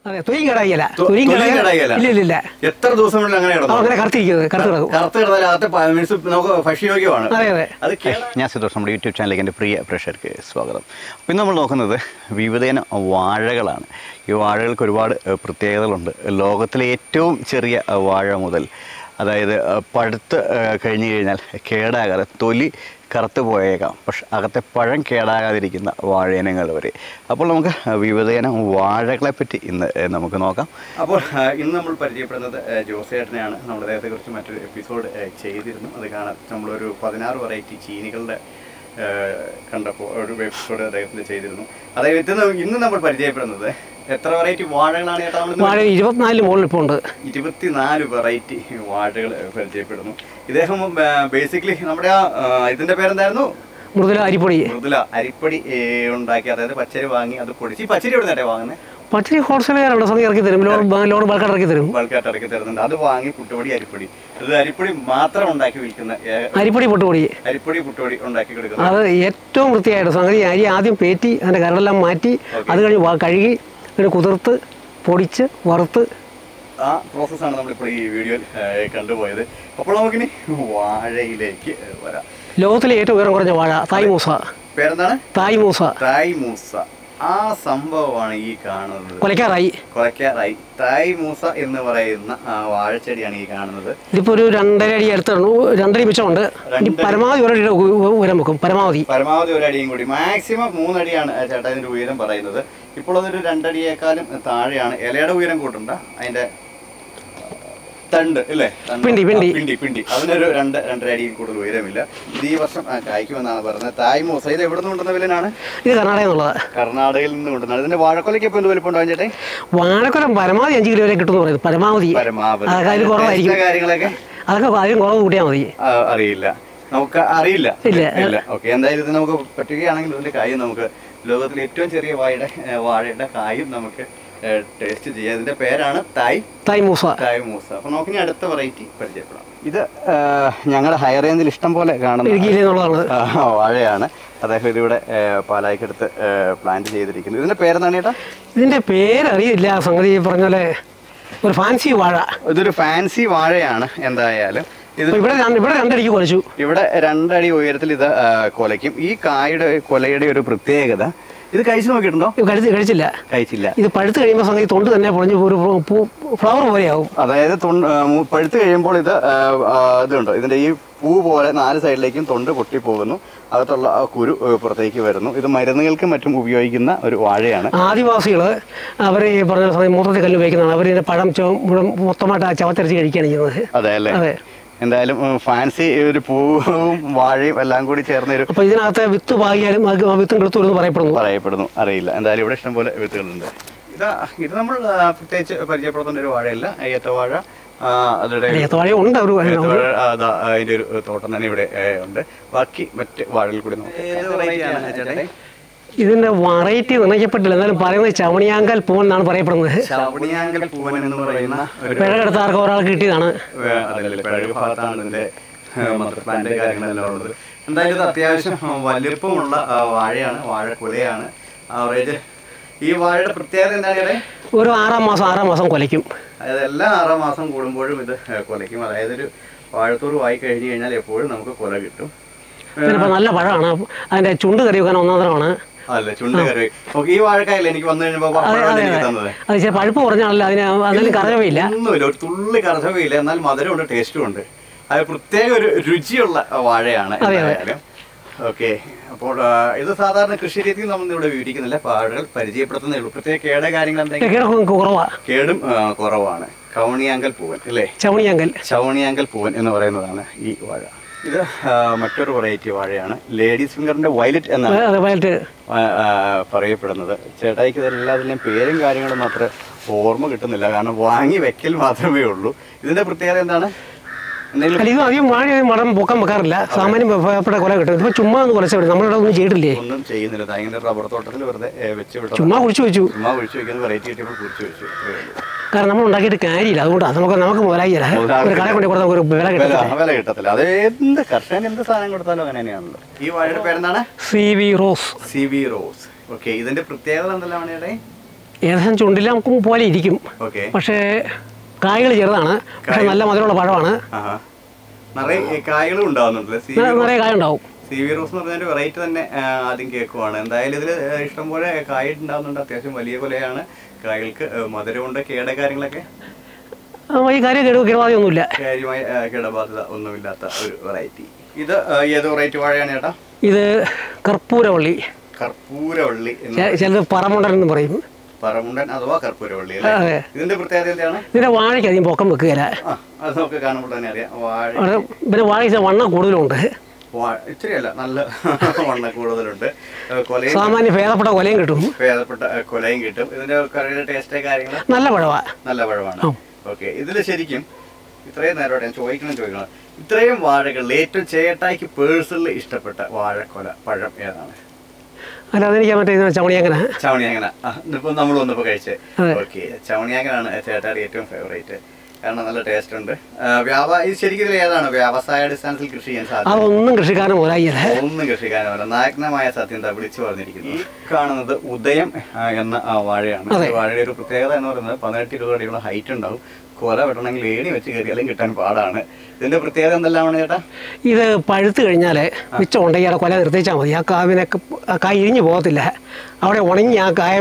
അതെ തൊലിയും കേടായില്ല തൊ- തൊലിയും തൊലിയും കേടായില്ല കേടായില്ല. ഇല്ല ഇല്ല ഇല്ല എത്ര ദിവസം കൊണ്ട് അങ്ങനെ ആ, കിടന്നു അങ്ങനെ കറുത്തിരിക്കുന്നത് കറുത്ത് കിടക്കും കറുത്ത് കിടന്നാൽ അകത്ത് പ- മീൻസ് നമുക്ക് ഭക്ഷ്യയോഗ്യമാണ് അതെ അതെ അത് കേടാ- ഞാൻ സുദോഷ് നമ്മുടെ യൂട്യൂബ് ചാനലിലേക്ക് എൻ്റെ പ്രിയ പ്രേക്ഷകർക്ക് സ്വാഗതം അപ്പോൾ ഇന്ന് നമ്മൾ നോക്കുന്നത് വിവിധയിന വാഴകളാണ് ഈ വാഴകൾക്ക് ഒരുപാട് ഏഹ്, പ്രത്യേകതകളുണ്ട് ലോകത്തിലെ ഏറ്റവും ചെറിയ ഏഹ്, വാഴ മുതൽ അതായത് ഏഹ്, പഴുത്ത് ഏഹ്, കഴിഞ്ഞു കഴിഞ്ഞാൽ കേടാകാതെ തൊലി കറുത്ത് പോയേക്കാം പക്ഷെ അകത്തെ പഴം കേടാകാതിരിക്കുന്ന വാഴയിനങ്ങൾ വരെ അപ്പോൾ നമുക്ക് വിവിധയിന വാഴകളെ പറ്റി ഇന്ന് ഏഹ്, നമുക്ക് നോക്കാം അപ്പോൾ ആ, ഇന്ന് നമ്മൾ പരിചയപ്പെടുന്നത് ആ, ജോസേട്ടനെയാണ് നമ്മൾ അദ്ദേഹത്തെ കുറിച്ച് മറ്റൊരു എപ്പിസോഡ് ആ, ചെയ്തിരുന്നു അത് കാണാൻ നമ്മളൊരു പതിനാറ് വെറൈറ്റി ചീനികളുടെ ആ, കണ്ടപ്പോൾ ഒരു എപ്പിസോഡ് അദ്ദേഹത്തിന് ചെയ്തിരുന്നു അതായത് ഇന്ന് ഇന്ന് നമ്മൾ പരിചയപ്പെടുന്നത് എത്ര വെറൈറ്റി വാഴകളാണ് ചേട്ടാ നമ്മൾ വാഴ ഇരുപത്തിനാലിന് മുകളിൽ ഇപ്പോൾ ഉണ്ട് ഇരുപത്തിനാല് വെറൈറ്റി വാഴകൾ പരിചയപ്പെടുന്നു ഇദ്ദേഹം ബേസിക്കലി നമ്മുടെ ആ ആ, ഇതിന്റെ പേരെന്തായിരുന്നു മൃദുല അരിപ്പൊടി മൃദുല അരിപ്പടി ഏ, ഉണ്ടാക്കി അതായത് പച്ചരി വാങ്ങി അത് പൊടിച്ച് ഈ പച്ചരി എവിടെ നിന്നേ വാങ്ങുന്നത് പച്ചരി ഹോൾസെയിലുകാരുണ്ട് സമയം ഇറക്കി തരും ലോഡ് ലോഡ് ബൾക്കായിട്ട് ഇറക്കി തരും ബൾക്കായിട്ട് ഇറക്കി തരുന്നുണ്ട് അത് വാങ്ങി പുട്ടുപൊടി അരിപ്പൊടി അത് അരിപ്പൊടി മാത്രം ഉണ്ടാക്കി വിൽക്കുന്ന ഏ, അരിപ്പൊടി പൊട്ടുപൊടി അരിപ്പൊടി പുട്ടുപൊടി ഉണ്ടാക്കി കൊടുക്കുന്ന അത് ഏറ്റവും വൃത്തിയായിട്ട് സംഗതി അരി ആദ്യം പേറ്റി അതിൻ്റെ കരടെല്ലാം മാറ്റി അത് കഴിഞ്ഞ് വാ- കഴുകി പിന്നെ കുതിർത്ത് പൊടിച്ച് വറുത്ത് ആ പ്രോസസ്സാണ് നമ്മളിപ്പോൾ ഈ വീഡിയോയിൽ ഏ, കണ്ടുപോയത് അപ്പോൾ നമുക്കിനി വാഴയിലേക്ക് ഏ, വരാം ലോകത്തിലെ ഏറ്റവും ഉയരം കുറഞ്ഞ വാഴ തായ് മൂസ പേരെന്താണ് തായ് മൂസ തായ് മൂസ ആ സംഭവമാണ് ഈ കാണുന്നത് കൊലയ്ക്കാറായി കുറയ്ക്കാറായി തായ് മൂസ എന്ന് പറയുന്ന ആ, വാഴച്ചെടിയാണ് ഈ കാണുന്നത് ഇതിപ്പോൾ ഒരു രണ്ടര അടി അടുത്താണ് രണ്ടടി മിച്ചമുണ്ട് ഇനി പരമാവധി ഒരടിയുടെ ഉ- ഉയരം വെക്കും പരമാവധി പരമാവധി ഒരടിയും കൂടി മാക്സിമം മൂന്നടിയാണ് ആ ചേട്ടാ ഇതിന്റെ ഉയരം പറയുന്നത് ഇപ്പോൾ അതൊരു രണ്ടടിയേക്കാളും താഴെയാണ് ഇലയുടെ ഉയരം കൂട്ടണ്ട അതിന്റെ തണ്ട് ഇല്ലേ തണ്ട്. പിണ്ടി, പിണ്ടി. ആ, പിണ്ടി പിണ്ടി അതിനൊരു രണ്ട് രണ്ടര അടിയിൽ കൂടുതൽ ഉയരമില്ല ഇത് ഈ വർഷം ആ, കായ്ക്കുമെന്നാണ് പറയുന്നത് തായ് മൂസ ഇത് എവിടെ നിന്ന് കൊണ്ടുവന്ന വിലനാണ് ഇത് കർണാടക എന്നുള്ളത് കർണാടകയിൽ നിന്ന് കൊണ്ടുവന്നത് ഇതിന്റെ വാഴക്കൊലയ്ക്ക് ഇപ്പോൾ എന്ത് വലിപ്പം ഉണ്ടാവും ചേട്ടേ വാഴക്കൊലം പരമാവധി അഞ്ച് കിലോ വരെ കിട്ടുമെന്ന് പറയുന്നത് പരമാവധി പരമാവധി അതൊക്കെ അതിൽ കുറവായിരിക്കും ടേസ്റ്റിന്റെ കാര്യങ്ങളൊക്കെ അതൊക്കെ അതിലും കുറവ് കൂട്ടിയാൽ മതി ആ, അറിയില്ല നമുക്ക് അറിയില്ല ഇല്ല. ഇല്ല ഓക്കെ എന്തായാലും ഇത് നമുക്ക് പറ്റുകയാണെങ്കിൽ ഇതിന്റെ കായും നമുക്ക് ലോകത്തിലെ ഏറ്റവും ചെറിയ വാഴയുടെ ഏ, വാഴയുടെ കായും നമുക്ക് ടേസ്റ്റ് ചെയ്യാം ഇതിന്റെ പേരാണ് തായ് തായ് മൂസ തായ് മൂസ അപ്പൊ നമുക്ക് ഇനി അടുത്ത വെറൈറ്റി പരിചയപ്പെടാം ഇത് ഞങ്ങളുടെ ഹൈ റേഞ്ചിൽ ഇഷ്ടം പോലെ കാണുന്ന ഇടുക്കിയിൽ എന്നുള്ളതാണ് ആ, വാഴയാണ് അദ്ദേഹം ഇതിവിടെ ഏ, പാലായിക്കടുത്ത് പ്ലാന്റ് ചെയ്തിരിക്കുന്നത് ഇതിന്റെ പേരെന്താണ് ചേട്ടാ ഇതിന്റെ പേരറിയില്ല സംഗതി ഈ പറഞ്ഞ പോലെ ഒരു ഫാൻസി വാഴ ഇതൊരു ഫാൻസി വാഴയാണ് എന്തായാലും ഇത് അപ്പൊ ഇവിടെ രണ്ട് ഇവിടെ രണ്ടടിക്ക് കുലച്ചു ഇവിടെ രണ്ടടി ഉയരത്തിൽ ഇത് ആ, കൊലയ്ക്കും ഈ കായുടെ കൊലയുടെ ഒരു പ്രത്യേകത ഇത് കഴിച്ചു നോക്കിയിട്ടുണ്ടോ ഇത് കഴിച്ച് കഴിച്ചില്ല കഴിച്ചില്ല ഇത് പഴുത്ത് കഴിയുമ്പോൾ സംഗതി തൊണ്ട് തന്നെ പൊളിഞ്ഞ് ഒരു ഫ്ലവർ പോലെയാവും അതായത് തൊണ്ട്- ആ, മു- പഴുത്ത് കഴിയുമ്പോൾ ഇത് ആ, ആ, ഇതുണ്ട് ഇതിന്റെ ഈ പൂ പോലെ നാല് സൈഡിലേക്കും തൊണ്ട് പൊട്ടിപ്പോകുന്നു അകത്തുള്ള ആ കുരു ഏ, പുറത്തേക്ക് വരുന്നു ഇത് മരുന്നുകൾക്കും മറ്റും ഉപയോഗിക്കുന്ന ഒരു വാഴയാണ് ആദിവാസികൾ അവർ ഈ പറഞ്ഞ സമയം മൂത്രത്തിൽ കല്ല് ഉപയോഗിക്കുന്നതാണ് അവർ ഇതിന്റെ പഴം ചോ- മുഴുവൻ മൊത്തമായിട്ട് ആ ചവത്തരച്ച് കഴിക്കുകയാണ് ചെയ്യുന്നത് അതെ അല്ലേ അതെ എന്തായാലും ഉം, ഫാൻസി ഒരു പൂവും വാഴയും എല്ലാം കൂടി ചേർന്ന ഒരു അപ്പൊ ഇതിനകത്ത് വിത്ത് പാകിയാലും അത് ആ വിത്തും കിളുത്തു എന്ന് പറയപ്പെടുന്നു പറയപ്പെടുന്നു അറിയില്ല എന്തായാലും ഇവിടെ ഇഷ്ടംപോലെ വിത്തുകളുണ്ട് ഇതാ ഇത് നമ്മൾ ആ, പ്രത്യേകിച്ച് പരിചയപ്പെടുത്തുന്ന ഒരു വാഴയല്ല ഏത്തവാഴ ആ, അതിടെ ഏത്തവാഴ ഉണ്ട് ഒരു ഏത്തവാഴ, ആ, ദാ, അതിന്റെ ഒരു തോട്ടം തന്നെ ഇവിടെ ഏ, ഉണ്ട് ബാക്കി മറ്റ് വാഴകൾ കൂടി നോക്കാം ഇതിന്റെ വെറൈറ്റി നിർണ്ണയിക്കപ്പെട്ടില്ല എന്നാലും പറയുന്നത് ചവണിയാങ്കൽ പൂവൻ എന്നാണ് പറയപ്പെടുന്നത് ചവണിയാങ്കൽ പൂവൻ എന്ന് പറയുന്ന ഒരു പിഴകെടുത്ത ആർക്കും ഒരാൾക്ക് കിട്ടിയതാണ് ഏ, അതല്ലേ പിഴക് ഭാഗത്താണ് ഇതിന്റെ മദർ പ്ലാന്റ് കാര്യങ്ങളെല്ലാം ഉള്ളത് എന്തായാലും ഇത് അത്യാവശ്യം വലിപ്പമുള്ള ആ, വാഴയാണ് വാഴക്കുലയാണ് ആവറേജ് ഈ വാഴയുടെ പ്രത്യേകത എന്താണ് ചേട്ടൻ ഒരു ആറാം മാസം ആറാം മാസം കൊലയ്ക്കും അതായത് എല്ലാ ആറാം മാസം കൂടുമ്പോഴും ഇത് ഏ, കൊലയ്ക്കും അതായത് ഒരു വാഴത്തോട് വായി കഴിഞ്ഞു കഴിഞ്ഞാൽ എപ്പോഴും നമുക്ക് കൊല കിട്ടും പിന്നെ ഇപ്പൊ നല്ല പഴമാണ് അതിന്റെ ചുണ്ട് കറി വെക്കാൻ ഒന്നാന്തരമാണ് അല്ല ചുണ്ട് കറി ഓക്കെ ഈ വാഴക്കായല്ലേ എനിക്ക് വന്നു കഴിഞ്ഞപ്പോ പപ്പടമാണ് എനിക്ക് തന്നത് അത് ചില പഴുപ്പ് കുറഞ്ഞാണല്ലോ അതിന് അതിന് കറവയില്ല ഒന്നുമില്ല ഒരു തുള്ളി കർഷകയില്ല എന്നാൽ മധുരമുണ്ട് ടേസ്റ്റും ഉണ്ട് അത് പ്രത്യേക ഒരു രുചിയുള്ള വാഴയാണ് അതെ, അതെ. എന്തായാലും ഓക്കെ അപ്പോൾ ആ, ഇത് സാധാരണ കൃഷി രീതി നമ്മൾ ഇവിടെ വിവരിക്കുന്നില്ല വാഴകൾ പരിചയപ്പെടുത്തുന്നേ ഉള്ളൂ പ്രത്യേക കേട കാര്യങ്ങൾ എന്തെങ്കിലും കിഴക്ക് കുറവാ കേടും ആ, കുറവാണ് കൗണിയാങ്കൽ പൂവൻ അല്ലേ ചവണിയാങ്കൽ ചവണിയാങ്കൽ പൂവൻ എന്ന് പറയുന്നതാണ് ഈ വാഴ ഇത് ആ, മറ്റൊരു വെറൈറ്റി വാഴയാണ് ലേഡീസ് ഫിംഗറിന്റെ വയലറ്റ് എന്നാണ് അത് വയലറ്റ് ആ, ആ, പറയപ്പെടുന്നത് ചേട്ടായിക്ക് ഇതെല്ലാത്തിൻ്റെയും പേരും കാര്യങ്ങളും മാത്രമേ ഓർമ്മ കിട്ടുന്നില്ല കാരണം വാങ്ങി വെക്കൽ മാത്രമേ ഉള്ളൂ ഇതിന്റെ പ്രത്യേകത എന്താണ് എന്തെങ്കിലും അല്ല ഇത് അധികം വാഴ മടം പൊക്കം വെക്കാറില്ല സാമാന്യം ഭയപ്പെട്ട കൊല കിട്ടും ഇപ്പൊ ചുമ്മാ ഒന്ന് കൊലച്ച വിടും നമ്മളിവിടെ ഒന്നും ചെയ്തിട്ടില്ലേ ഒന്നും ചെയ്യുന്നില്ല ഇങ്ങനെ റബ്ബർ തോട്ടത്തിൽ വെറുതെ ഏ, വെച്ച് വിട്ടത് ചുമ്മാ കുഴിച്ചു വെച്ചു ചുമ്മാ ഒഴിച്ചു വെക്കുന്ന വെറൈറ്റി കിട്ടിയപ്പോൾ കുറിച്ച് വെച്ചു അത്രേ ഉള്ളൂ. കാരണം നമ്മൾ ഉണ്ടാക്കിയിട്ട് കാര്യമില്ല അതുകൊണ്ട് അത് നമുക്ക് നമുക്ക് മുതലായില്ല മുതലാവില്ല. ഒരു കടയിൽ കൊണ്ട് കൊടുത്താൽ നമുക്ക് ഒരു വില വില കിട്ടും വില കിട്ടത്തില്ല അത് എന്ത് കർഷകൻ എന്ത് സാധനം കൊടുത്താലും അങ്ങനെ തന്നെയാണല്ലോ ഈ വാഴയുടെ പേരെന്താണ് C V rose C V rose okay ഇതിന്റെ പ്രത്യേകത എന്തെല്ലാമാണ് ചേട്ടേ ഏകദേശം ചുണ്ടിലാം പോലെ ഇരിക്കും ഓക്കെ പക്ഷേ കായ്കൾ ചെറുതാണ് പക്ഷേ നല്ല മധുരമുള്ള പഴമാണ് ആഹാ നിറയെ കായകളും ഉണ്ടാവുന്നുണ്ടല്ലേ സി ന- നിറയെ കായ ഉണ്ടാവും സി വി റോസ് എന്ന് പറഞ്ഞൊരു വെറൈറ്റി തന്നെ ആ, ആദ്യം കേൾക്കുവാണ് എന്തായാലും ഇതിൽ ഇഷ്ടംപോലെ കായ ഉണ്ടാവുന്നുണ്ട് അത്യാവശ്യം വലിയ കൊലയാണ് കായകൾക്ക് ആ, മധുരമുണ്ട് കേട കാര്യങ്ങളൊക്കെ ആ, ഈ കാര്യം കേടുവ കേടുവാതിയൊന്നുമില്ല കാര്യമായ ആ, കേടബാധ്യത ഒന്നുമില്ലാത്ത ഒരു വെറൈറ്റി ഇത് ആ, ഏത് വെറൈറ്റി വാഴയാണ് ചേട്ടാ ഇത് കർപ്പൂരവള്ളി കർപ്പൂരവള്ളി എന്ന് ചെ- ചിലത് പറമുണ്ടൻ എന്ന് പറയും പറമുണ്ടൻ അഥവാ കർപ്പൂരവള്ളി അല്ലേ അതെ ഇതിന്റെ പ്രത്യേകത എന്താണ് ഇതിൻ്റെ വാഴയ്ക്ക് അധികം പൊക്കം വെക്കുകയില്ല ആ അത് നമുക്ക് കാണുമ്പോൾ തന്നെ അറിയാം വാഴ അവിടെ പിന്നെ വാഴയ്ക്ക് വണ്ണം കൂടുതലുണ്ട് വാ- ഇച്ചിരിയല്ല നല്ല വണ്ണ കൂടുതലുണ്ട് ആ, കൊലയും സാമാന്യ ഭേദപ്പെട്ട കൊലയും കിട്ടും ഭേദപ്പെട്ട ആ, കൊലയും കിട്ടും ഇതിന്റെ കറിയുടെ ടേസ്റ്റ് കാര്യങ്ങൾ നല്ല പഴവാ നല്ല പഴമാണ് ഓക്കെ ഇതിൽ ശരിക്കും ഇത്രയും നേരമായിട്ട് ഞാൻ ചോദിക്കണം ചോദിക്കണം ഇത്രയും വാഴകളിൽ ഏറ്റവും ചേട്ടായിക്ക് പേഴ്സണലി ഇഷ്ടപ്പെട്ട വാഴക്കൊല പഴം ഏതാണ് അല്ല അതെനിക്ക് മറ്റേ ഇത് ചവണിയങ്ങനെ ചവണിയാങ്ങന ഇപ്പൊ നമ്മൾ വന്നപ്പോ കഴിച്ചേ അതെ. ഓക്കെ ചവണിയാങ്ങനാണ് ചേട്ടായുടെ ഏറ്റവും ഫേവറേറ്റ് കാരണം നല്ല ടേസ്റ്റ് ഉണ്ട് ആ, വ്യാപാ ഇത് ശരിക്കും ഇതിൽ ഏതാണ് വ്യവസായ അടിസ്ഥാനത്തിൽ കൃഷി ചെയ്യാൻ സാധ്യത അതൊന്നും കൃഷിക്കാരൻ മുതലായില്ല ഒന്നും കൃഷിക്കാരനല്ല നായകനമായ സത്യത വിളിച്ചു പറഞ്ഞിരിക്കുന്നു ഈ കാണുന്നത് ഉദയം ആ, എന്ന ആ വാഴയാണ് അതെ. ഈ വാഴയുടെ ഒരു പ്രത്യേകത എന്ന് പറയുന്നത് പതിനെട്ട് ഇരുപത് അടിയുള്ള ഹൈറ്റ് ഉണ്ടാവും കൊല വെട്ടണമെങ്കിൽ ഏണി വെച്ച് കയറിയാലും കിട്ടാൻ പാടാണ് ഇതിന്റെ പ്രത്യേകത എന്തെല്ലാമാണ് ചേട്ടാ ഇത് പഴുത്ത് കഴിഞ്ഞാൽ മിച്ചം ഉണ്ടെങ്കിൽ അവിടെ കൊല നിർത്തിച്ചാൽ മതി ആ കാവിനെ ആ കായ് ഇരിഞ്ഞു പോകത്തില്ല അവിടെ ഉണങ്ങി ആ കായ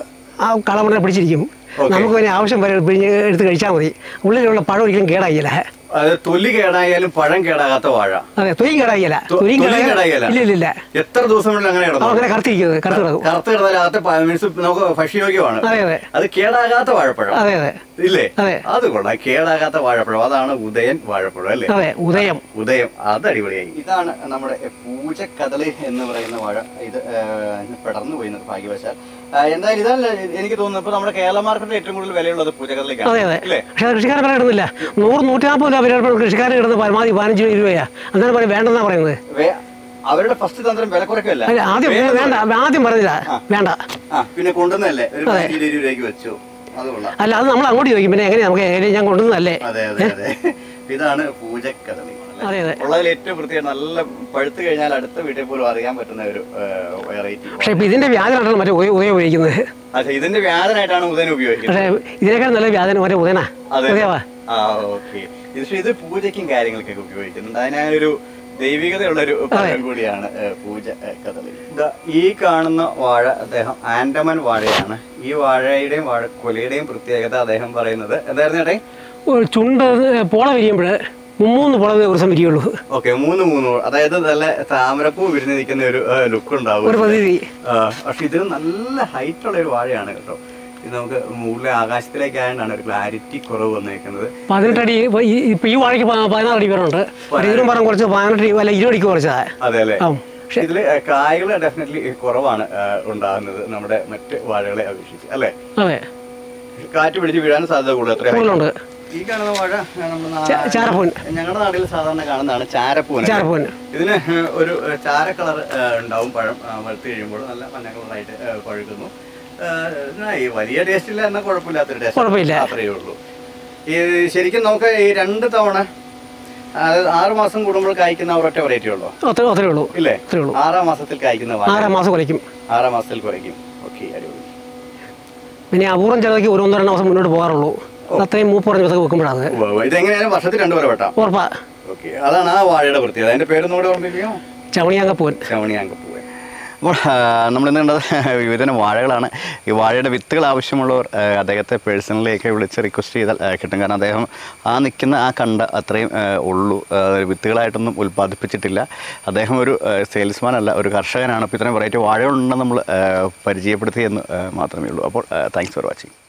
ആ കളമണ്ണ പിടിച്ചിരിക്കും നമുക്ക് പിന്നെ ആവശ്യം വരെ പിഴിഞ്ഞ് എടുത്ത് കഴിച്ചാൽ മതി ഉള്ളിലുള്ള പഴം ഒരിക്കലും കേടായില്ല അത് തൊലി കേടായാലും പഴം കേടാകാത്ത വാഴ അതെ തൊലിയും കേടായില്ല തൊ- തൊലിയും തൊലിയും കേടായില്ല കേടായില്ല? ഇല്ല ഇല്ല ഇല്ല എത്ര ദിവസം കൊണ്ട് അങ്ങനെ അത് കിടന്നു അങ്ങനെ കറുത്തിരിക്കുന്നത് കറുത്ത് കിടക്കും കറുത്ത് കിടന്നാൽ അകത്തെ മീൻസ് നമുക്ക് ഭക്ഷ്യയോഗ്യമാണ് അതെ അതെ അത് കേടാകാത്ത വാഴപ്പഴം അതെ അതെ ഇല്ലേ അതെ. അത് കൊള്ളാം കേടാകാത്ത വാഴപ്പഴം അതാണ് ഉദയൻ വാഴപ്പഴം അല്ലേ അതെ ഉദയം ഉദയം അത് അടിപൊളിയായി ഇതാണ് നമ്മുടെ പൂജക്കദളി എന്ന് പറയുന്ന വാഴ ഇത് ആ, പടർന്നു പോയി ഭാഗ്യവശാൽ ആ, എന്തായാലും ഇതല്ല എനിക്ക് തോന്നുന്നു ഇപ്പൊ നമ്മുടെ കേരള മാർക്കറ്റിൽ ഏറ്റവും കൂടുതൽ വിലയുള്ളത് അതെ പൂജക്കദളിക്കാണ് അതെ അല്ലേ പക്ഷെ അത് കൃഷിക്കാരൻ വില ഇടുന്നില്ല നൂറ് നൂറ്റി നാൽപ്പത് രൂപ വില ഇടുമ്പോൾ കൃഷിക്കാരൻ ഇടുന്നത് പരമാവധി പതിനഞ്ച് രൂപയാ അന്നേരം പറയും വേണ്ടെന്നാ പറയുന്നത് വേ- അവരുടെ ഫസ്റ്റ് തന്ത്രം വില കുറയ്ക്കല്ല അല്ല, ആദ്യം വേണ്ട ആദ്യം പറഞ്ഞില്ല വേണ്ട ആ പിന്നെ കൊണ്ടുവന്നല്ലേ ഒരു പതിനഞ്ച് ഇരുപത് രൂപയ്ക്ക് വെച്ചു അത് കൊള്ളാം അല്ല അത് നമ്മൾ അങ്ങോട്ട് ചോദിക്കും പിന്നെ എങ്ങനെയാ നമുക്ക് എങ്ങനെ ഞാൻ കൊണ്ടുവന്നതല്ലേ അതെ അതെ അതെ ഇതാണ് പൂജക്കദളി അല്ലേ? അതെ അതെ ഉള്ളതിൽ ഏറ്റവും പ്രത്യേകം നല്ല പഴുത്ത് കഴിഞ്ഞാൽ അടുത്ത വീട്ടിൽ പോലും അറിയാൻ പറ്റുന്ന ഒരു വെറൈറ്റി പക്ഷെ ഇപ്പൊ ഇതിന്റെ വ്യാജനായിട്ടാണ് മറ്റേ ഉദയ ഉദയം ഉപയോഗിക്കുന്നത് അച്ഛാ ഇതിന്റെ വ്യാജനായിട്ടാണ് ഉദയൻ ഉപയോഗിക്കുന്നത് പക്ഷെ ഇതിനേക്കാൾ നല്ല വ്യാജന മറ്റേ ഉദയനാ അതെ ഉദയവാ ആ ഓക്കെ ഇത് പക്ഷേ ഇത് പൂജയ്ക്കും കാര്യങ്ങൾക്കൊക്കെ ഉപയോഗിക്കുന്നുണ്ട് അതിനൊരു ദൈവികതയുള്ള ഒരു പഴം കൂടിയാണ് ഏ, പൂജ ഏ, കദളി ദാ ഈ കാണുന്ന വാഴ അദ്ദേഹം ആൻഡമൻ വാഴയാണ് ഈ വാഴയുടെയും വാഴ കൊലയുടെയും പ്രത്യേകത അദ്ദേഹം പറയുന്നത് എന്തായിരുന്നു ചേട്ടേ ഒരു ചുണ്ട് പോള വിരിയുമ്പോൾ മുമ്മൂന്ന് പോള ദിവസം വിരിയുള്ളൂ ഓക്കെ മൂന്ന് മൂന്ന് അതായത് നല്ല താമരപ്പൂ വിരിഞ്ഞ് നിൽക്കുന്ന ഒരു ലുക്ക് ഉണ്ടാവും ഒരു പ്രതീതി ആ, പക്ഷെ ഇത് നല്ല ഹൈറ്റ് ഉള്ള ഒരു വാഴയാണ് കേട്ടോ ഇത് നമുക്ക് മുകളിലെ ആകാശത്തിലേക്ക് ആയതുകൊണ്ടാണ് ഒരു ക്ലാരിറ്റി കുറവ് വന്നേക്കുന്നത് പതിനെട്ടടി ഇപ്പൊ ഈ- ഇപ്പൊ ഈ വാഴയ്ക്ക് പ- പതിനാറ് അടി പേരുണ്ട് ഇതിനും പറഞ്ഞ കുറച്ച് പതിനെട്ടടി അല്ല ഇരുപടിക്ക് കുറച്ചതാ അതെ അല്ലേ ആ പക്ഷെ ഇതില് കായകൾ ഡെഫിനറ്റ്ലി കുറവാണ് ആ, ഉണ്ടാകുന്നത് നമ്മുടെ മറ്റ് വാഴകളെ അപേക്ഷിച്ച് അല്ലേ അതെ കാറ്റ് പിടിച്ച് വീഴാൻ സാധ്യത കൂടുതൽ എത്ര കൂടുതലുണ്ട് ഈ കാണുന്ന വാഴ നമ്മുടെ ചാ- ചാരപ്പൂവൻ. ഞങ്ങളുടെ നാട്ടിൽ സാധാരണ കാണുന്നതാണ് ചാരപ്പൂവൻ ചാരപ്പൂവൻ. ഇതിന് ഒരു ചാര കളർ ഉണ്ടാവും പഴം ആ, വറുത്ത് കഴിയുമ്പോൾ നല്ല മഞ്ഞ കളറായിട്ട് ആ, പഴുക്കുന്നു ആ, എന്നാ ഈ വലിയ ടേസ്റ്റ് ഇല്ല എന്നാൽ കുഴപ്പമില്ലാത്തൊരു ടേസ്റ്റ് കുഴപ്പമില്ല. അത്രയേ ഉള്ളൂ ഈ ശരിക്കും നമുക്ക് ഈ രണ്ട് തവണ അതായത് ആറ് മാസം കൂടുമ്പോൾ കായ്ക്കുന്ന ഒരൊറ്റ വെറൈറ്റി ഉള്ളൂ അത്ര അത്രേ ഉള്ളൂ ഇല്ലേ അത്രേ ഉള്ളൂ ആറാം മാസത്തിൽ കായ്ക്കുന്ന വാഴ ആറാം മാസം കുലയ്ക്കും ആറാം മാസത്തിൽ കുറയ്ക്കും ഓക്കെ അടിപൊളി പിന്നെ അപൂർവം ചിലതൊക്കെ ഒരു ഒന്നോ രണ്ടോ മാസം മുന്നോട്ട് പോകാറുള്ളൂ അത്രയും മൂപ്പ് പറഞ്ഞ ദിവസം വെക്കുമ്പോഴാണ് ഉവ്വ് ഉവ്വ്. ഇതെങ്ങനെയാലും വർഷത്തിൽ രണ്ടു പേരെ വെട്ടാം ഉറപ്പാ ഓക്കെ അതാണ് ആ വാഴയുടെ പ്രത്യേകത അതിന്റെ പേരൊന്നുകൂടെ ഓർമ്മിപ്പിക്കാം ചവണിയാങ്കപ്പൂവൻ ചവണിയാങ്കപ്പൂവൻ അപ്പോൾ നമ്മളിന്ന് കണ്ടത് വിവിധ വാഴകളാണ് ഈ വാഴയുടെ വിത്തുകൾ ആവശ്യമുള്ളവർ ആ, അദ്ദേഹത്തെ പേഴ്സണലിയൊക്കെ വിളിച്ച് റിക്വസ്റ്റ് ചെയ്താൽ ആ, കിട്ടും കാരണം അദ്ദേഹം ആ നിൽക്കുന്ന ആ കണ്ട അത്രയും ആ, ഉള്ളൂ ആ, വിത്തുകളായിട്ടൊന്നും ഉൽപ്പാദിപ്പിച്ചിട്ടില്ല അദ്ദേഹം ഒരു സെയിൽസ്മാൻ അല്ല ഒരു കർഷകനാണ് അപ്പോൾ ഇത്രയും വെറൈറ്റി വാഴകളുണ്ടെന്ന് നമ്മൾ ആ, പരിചയപ്പെടുത്തിയെന്ന് ആ, മാത്രമേ ഉള്ളൂ അപ്പോൾ താങ്ക്സ് ഫോർ വാച്ചിങ്